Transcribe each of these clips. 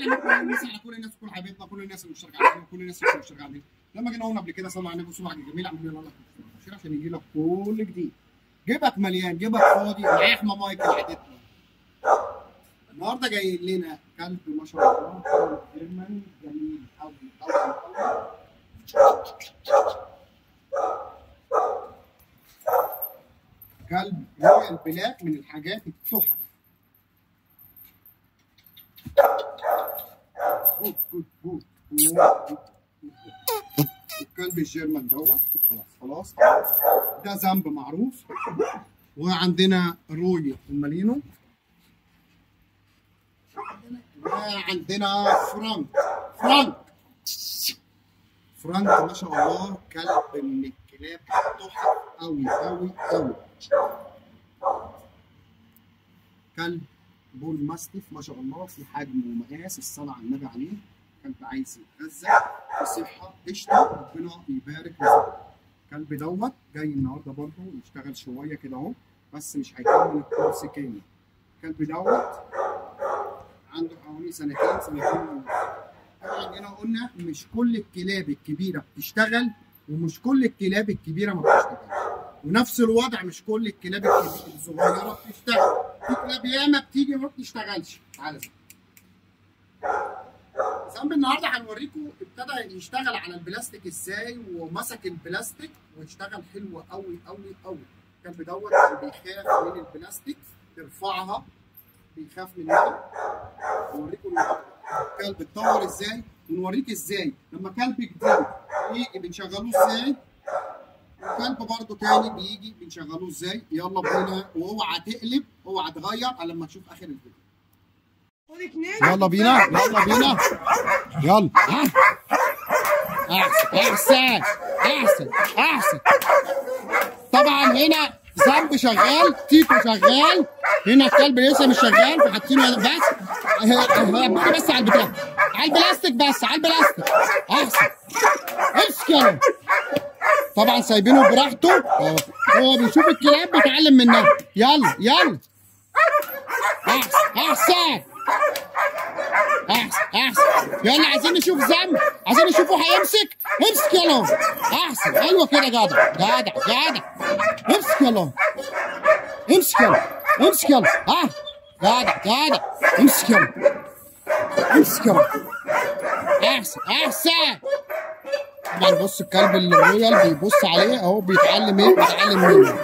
لما كنا بنمسي على كل الناس كل حبايبنا كل الناس اللي مشتركه علينا وكل الناس اللي مش مشتركه علينا لما جينا قلنا قبل كده صلوا على النبي وصلوا على الجميل اعملوا لنا لايك وشير عشان يجي لك كل جديد جيبك مليان جيبك فاضي معايا احمى مايكل عدتنا النهارده جاي لنا كلب ما شاء الله كلب جيرمان جميل قوي قوي قوي كلب رويال بلاك من الحاجات التحفه جود جود جود جود. الكلب الجيرمان دوت خلاص خلاص ده ذنب معروف وعندنا روي المالينو وعندنا فرانك فرانك فرانك ما شاء الله كلب من الكلاب تحفه قوي قوي قوي كلب بول ماستيف ما شاء الله في حجم ومقاس الصلاة على النبي عليه كلب عايز يتغذى في صحة قشطة ربنا يبارك له الكلب دوت جاي النهارده برضه يشتغل شوية كده اهو بس مش هيكمل الكورس كامل الكلب دوت عنده حوالي سنتين سنتين ونص طبعا هنا قلنا مش كل الكلاب الكبيرة بتشتغل ومش كل الكلاب الكبيرة ما بتشتغلش ونفس الوضع مش كل الكلاب الكبيرة الصغيرة بتشتغل في كلاب ياما بتيجي ما بتشتغلش تعالى ذنب النهارده هنوريكم ابتدى يشتغل على البلاستيك ازاي ومسك البلاستيك واشتغل حلو قوي قوي قوي الكلب دوت كان بيخاف من البلاستيك ترفعها بيخاف منها نوريكم الكلب اتطور ازاي ونوريك ازاي لما كلب جديد يجي بنشغله ازاي وكلب برضه تاني بيجي بنشغله ازاي يلا بينا واوعى تقلب اوعى تغير الا لما تشوف اخر الفيديو يلا بينا يلا بينا يلا ها احسن احسن احسن احسن طبعا هنا ذنب شغال تيكو شغال هنا الكلب لسه مش شغال فحاطينه بس هيبقى بس على البتاع على البلاستيك بس على البلاستيك احسن امسك يلا طبعا سايبينه براحته اه. هو بيشوف الكلاب بيتعلم منها يلا يلا احسن احسن احسن احسن يلا عايزين نشوف ذنب عايزين نشوفه هيمسك امسك يلا اهو. احسن ايوه كده جدع جدع جدع امسك يلا اهو. امسك يلا امسك يلا ها جدع جدع امسك يلا امسك يلا احسن احسن طبعا بص الكلب الرويال بيبص عليه اهو بيتعلم ايه بيتعلم منه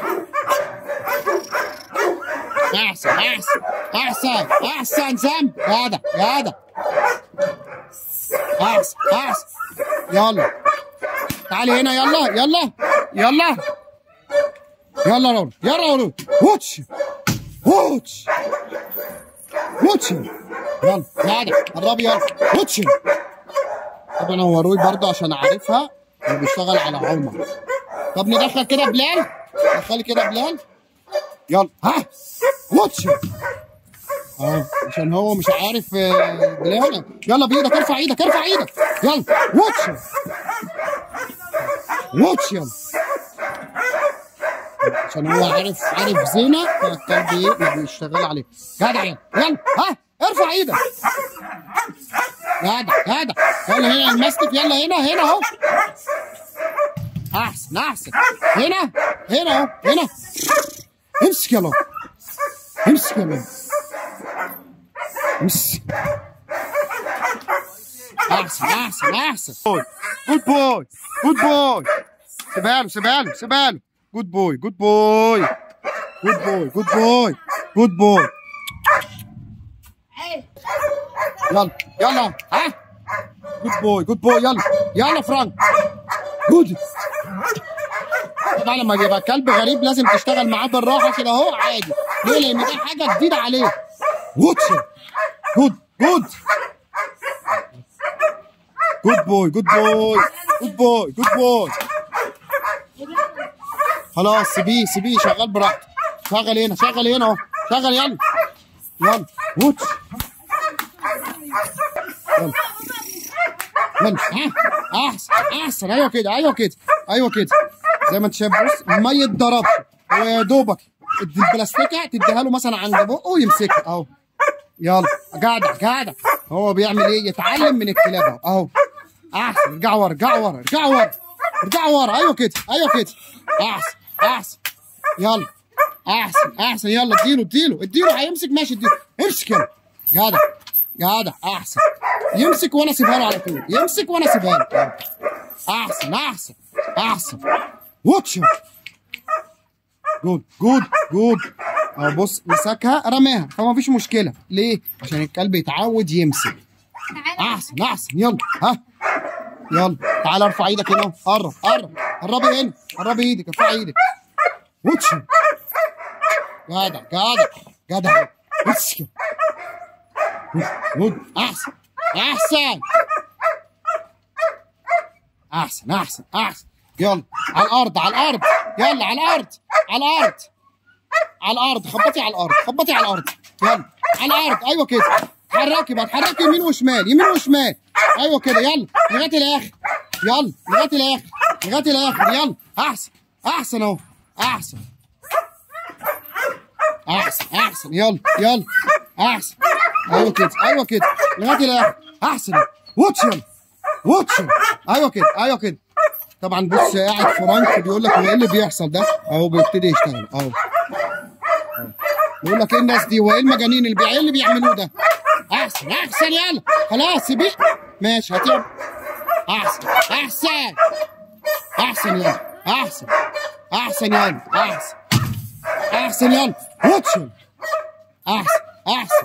احسن احسن احسن احسن ذنب جدع جدع احسن احسن يلا تعالي هنا يلا يلا يلا يلا رول يلا رول واتش واتش واتش يلا جدع قربي يلا واتش طبعا هو روي برضه عشان عارفها هو بيشتغل على عمر طب ندخل كده بلال دخلي كده بلال يلا ها واتش اه عشان هو مش عارف آه، بلال يلا بايدك ارفع ايدك ارفع ايدك يلا واتش واتش يلا عشان هو عارف عارف زينه فالكلب ايه ما بيشتغل عليه جدع يلا يلا ها ارفع ايدك جدع جدع يلا هنا الماستيك يلا هنا هنا اهو احسن احسن هنا هنا اهو هنا امسك يلا امسك يلا امسك احسن احسن احسن جود بوي جود بوي سيبها له سيبها له سيبها له جود بوي جود بوي جود بوي جود بوي جود بوي يلا يلا ها جود بوي جود بوي يلا يلا فرانك جود طبعا لما يبقى كلب غريب لازم تشتغل معاه بالراحه كده اهو عادي ليه لان دي حاجه جديده عليه واتش جود جود جود بوي جود بوي جود بوي جود بوي خلاص سيبيه سيبيه شغال براحته شغل هنا شغل هنا اهو شغل يلا يلا واتش يلا يلا ها احسن احسن ايوه كده ايوه كده ايوه كده زي ما انت شايف بص ما يتضربش هو يا دوبك البلاستيكه تديها له مثلا عند بقه ويمسكها اهو يلا جدع جدع هو بيعمل ايه يتعلم من الكلاب اهو اهو احسن ارجع ورا ارجع ورا ارجع ورا ارجع ورا ايوه كده ايوه كده احسن احسن يلا احسن احسن يلا اديله اديله اديله هيمسك ماشي اديله امسك يلا جدع جدع احسن يمسك وانا اسيبها له على طول يمسك وانا اسيبها له احسن احسن احسن واتش جود جود جود اهو بص مسكها رماها فما فيش مشكله ليه عشان الكلب يتعود يمسك تعالى احسن احسن يلا ها يلا تعالى ارفع ايدك هنا قرب قرب قربي هنا قربي ايدك ارفعي ايدك واتش جدع جدع جدع واتش جود احسن احسن احسن احسن احسن يلا على الارض على الارض يلا على الارض على الارض على الارض خبطي على الارض خبطي على الارض يلا على الارض ايوه كده اتحركي بقى اتحركي يمين وشمال يمين وشمال ايوه كده يلا لغايه الاخر يلا لغايه الاخر لغايه الاخر يلا احسن احسن اهو احسن احسن احسن يلا يلا احسن ايوه كده ايوه كده لغايه الاخر احسن واتش يلا واتش ايوه كده ايوه كده طبعا بص قاعد فرانك بيقول لك هو ايه اللي بيحصل ده اهو بيبتدي يشتغل اهو أهو. بيقول لك ايه الناس دي هو ايه المجانين اللي بي... ايه اللي بيعملوه ده احسن احسن يلا خلاص سيبيه ماشي هتعمل احسن احسن احسن يلا احسن احسن يلا احسن احسن يلا واتش احسن احسن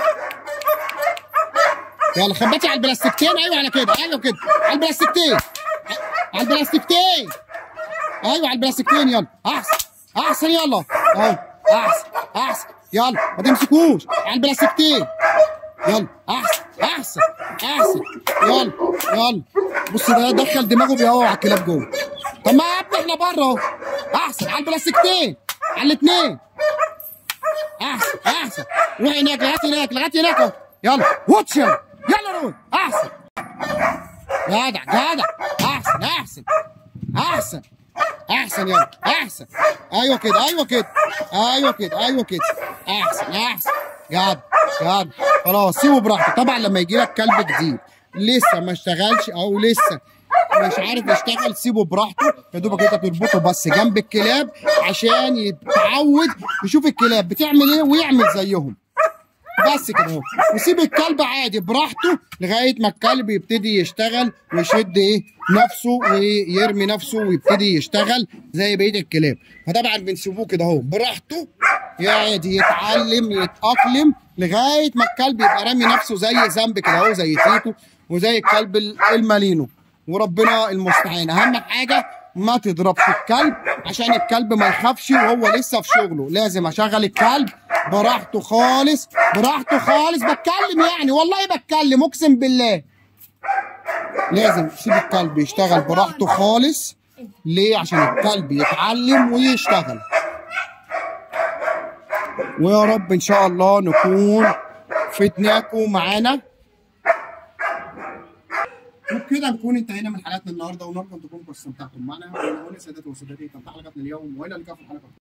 يلا خبطي على البلاستيكتين ايوه على كده ايوه كده على البلاستيكتين على البلاستيكتين ايوه على البلاستيكتين يلا احسن احسن يلا اهو احسن احسن يلا ما تمسكوش على البلاستيكتين يلا احسن احسن احسن يلا يلا بص ده دخل دماغه بيهوى على الكلاب جوه طب ما يا ابني احنا بره اهو احسن على البلاستيكتين على الاثنين احسن احسن روح هناك لغايه هناك لغايه هناك اهو يلا واتش يلا يلا روح احسن جدع جدع احسن احسن احسن احسن يلا احسن ايوه كده ايوه كده ايوه كده ايوه كده احسن احسن جدع جدع خلاص سيبه براحته طبعا لما يجي لك كلب جديد لسه ما اشتغلش او لسه مش عارف يشتغل سيبه براحته يا دوبك انت تربطه بس جنب الكلاب عشان يتعود يشوف الكلاب بتعمل ايه ويعمل زيهم بس كده اهو وسيب الكلب عادي براحته لغايه ما الكلب يبتدي يشتغل ويشد ايه نفسه ويرمي نفسه ويبتدي يشتغل زي بقيه الكلاب فطبعا بنسيبوه كده اهو براحته عادي يتعلم يتاقلم لغايه ما الكلب يبقى رامي نفسه زي ذنب كده اهو زي تيتو وزي الكلب المالينو وربنا المستعان اهم حاجه ما تضربش الكلب عشان الكلب ما يخافش وهو لسه في شغله لازم اشغل الكلب براحته خالص براحته خالص بتكلم يعني والله بتكلم اقسم بالله لازم تسيب الكلب يشتغل براحته خالص ليه عشان الكلب يتعلم ويشتغل ويا رب ان شاء الله نكون فدناكم معانا وبكده نكون انتهينا من حلقتنا النهارده ونرجو ان تكونوا استمتعتم معنا ونقول سادتي وسادتي كانت حلقتنا اليوم والى اللقاء في الحلقه